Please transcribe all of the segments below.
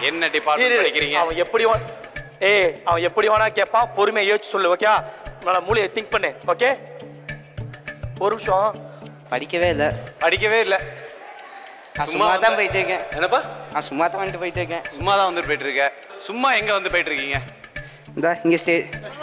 என்ன இரு, டிபார்ட்மெண்ட் இரு. படிக்கிறீங்க அவன் எப்படி வே- ஏய் அவன் எப்படி வேணா கேட்பான் பொறுமையை யோசிச்சு சொல்லு ஓகே நல்லா மூளையை திங்க் பண்ணு ஓகே ஒரு நிமிஷம் படிக்கவே இல்லை படிக்கவே இல்ல நான் சும்மா சும்மா தான் வந்து- போயிட்டு இருக்கேன் என்னப்பா நான் சும்மா தான் வந்துட்டு போயிட்டு இருக்கேன் சும்மா தான் வந்துட்டு போயிட்டு இருக்க சும்மா எங்க வந்து போயிட்டு இருக்கீங்க இந்தா இங்கே ஸ்டே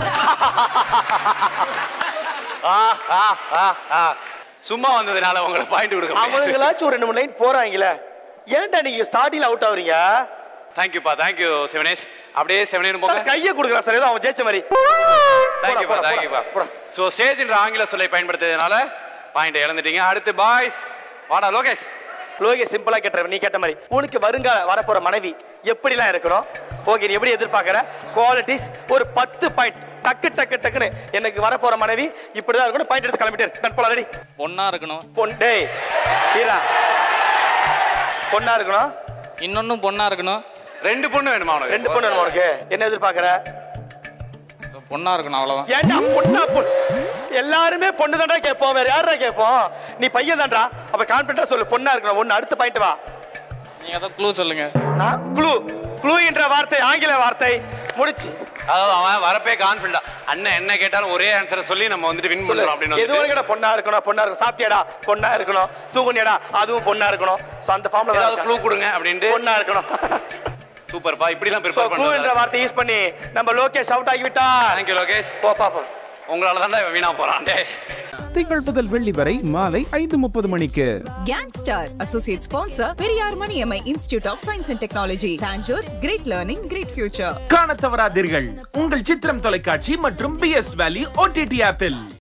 ஆ, ஆ, ஆ, ஆ. சும்மா வந்ததுனால உங்களை பாயிண்ட் கொடுக்க முடியாது அவனுங்களாச்சும் ஒரு ரெண்டு மூணு லைன் போறாங்களே ஏன்டா நீங்க ஸ்டார்டிங்ல அவுட் ஆகுறீங்க தேங்க்யூப்பா தேங்க்யூ சிவனேஷ் அப்படியே சிவனேன்னு போங்க சார் கையை கொடுக்குறான் சார் ஏதோ அவன் ஜெயிச்ச மாதிரி தேங்க்யூப்பா போடா, தேங்க்யூப்பா போடா. ஸோ ஸ்டேஜ்ன்ற ஆங்கில சொல்லை பயன்படுத்தியதுனால பாயிண்ட் இழந்துட்டீங்க அடுத்து பாய்ஸ் வாடா லோகேஷ் லோகே சிம்பிளா கேட்டுற நீ கேட்ட மாதிரி உனக்கு வருங்கால வரப்போற மனைவி எப்படிலாம் இருக்கணும் ஓகே நீ எப்படி எதிர்பார்க்கற குவாலிட்டிஸ் ஒரு பத்து பாயிண்ட் டக்கு டக்கு டக்குன்னு எனக்கு வரப்போற மனைவி இப்படிதான் இருக்கணும் பாயிண்ட் எடுத்து கிளம்பிட்டு நான் போலாம் ரெடி பொண்ணா இருக்கணும் பொன் டேய் ஹீரா பொண்ணா இருக்கணும் இன்னொன்னும் பொண்ணா இருக்கணும் ரெண்டு பொண்ணு வேணுமா உனக்கு ரெண்டு பொண்ணு வேணுமா உனக்கு என்ன எதிர்பார்க்கற பொண்ணா இருக்கணும் அவ்வளவுதான் ஏன்டா பொண்ணா பொண்ணு எல்லாருமே பொண்ணு தான்டா கேட்போம் வேற யாரா கேட்போம் நீ பையன் தான்டா அப்ப கான்பிடண்டா சொல்லு பொண்ணா இருக்கணும் ஒன்னு அடுத்த பாயிண்ட் வா நீங்க ஏதோ க்ளூ சொல்லுங்க நான் க்ளூ க்ளூ என்ற வார்த்தை ஆங்கில வார்த்தை முடிச்சு அதாவது அவன் வரப்பே கான்ஃபிடண்டா அண்ணன் என்ன கேட்டாலும் ஒரே ஆன்சரை சொல்லி நம்ம வந்துட்டு வின் சொல்லு பண்றோம் அப்படின்னு எது வந்துட்டு வரைக்கும் பொண்ணா இருக்கணும் பொண்ணா இருக்கணும் சாப்பிட்டியாடா பொண்ணா இருக்கணும் தூங்குனியாடா அதுவும் பொண்ணா இருக்கணும் சோ அந்த ஃபார்ம்ல ஏதாவது க்ளூ கொடுங்க அப்படின்ட்டு பொண்ணா இருக்கணும் சூப்பர்ப்பா இப்படிலாம் சோ ப்ரிப்பேர் க்ளூ என்ற பண்ணுறேன் வார்த்தை யூஸ் பண்ணி நம்ம லோகேஷ் அவுட் ஆகிவிட்டா தேங்க்யூ லோகேஷ் போ பாப்போம் உங்களால தான்டா இவன் வீணா போறான் டேய் திங்கள் முதல் வெள்ளி வரை மாலை ஐந்து முப்பது மணிக்கு Gangstar, Associate Sponsor, Periyar Maniamai Institute of Science and Technology, Tanjore, Great Learning, Great Future. காண தவறாதீர்கள் உங்கள் சித்திரம் தொலைக்காட்சி மற்றும் பி எஸ் வேலி ஓடிடி ஆப்பில்